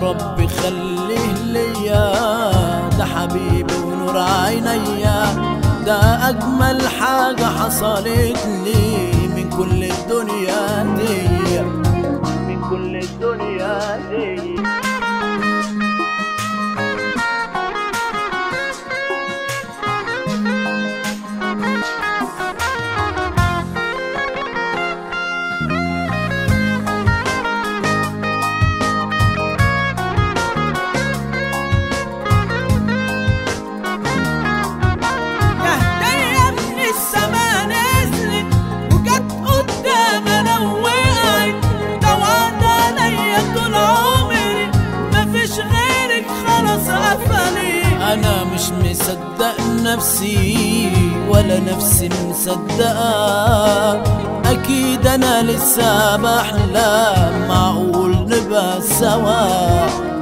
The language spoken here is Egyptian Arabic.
رب خليه ليا ده حبيبي ونور عينيا ده أجمل حاجة حصلت لي من كل الدنيا دي من كل الدنيا دي يا هدية من السما نزلت وجت قدام انا ووقعت دوعت عليا طول عمري مفيش غيرك خلاص قفلي انا مش مصدق نفسي ولا نفسي مصدقة اكيد انا لسه بحلم معقول نبقى سوا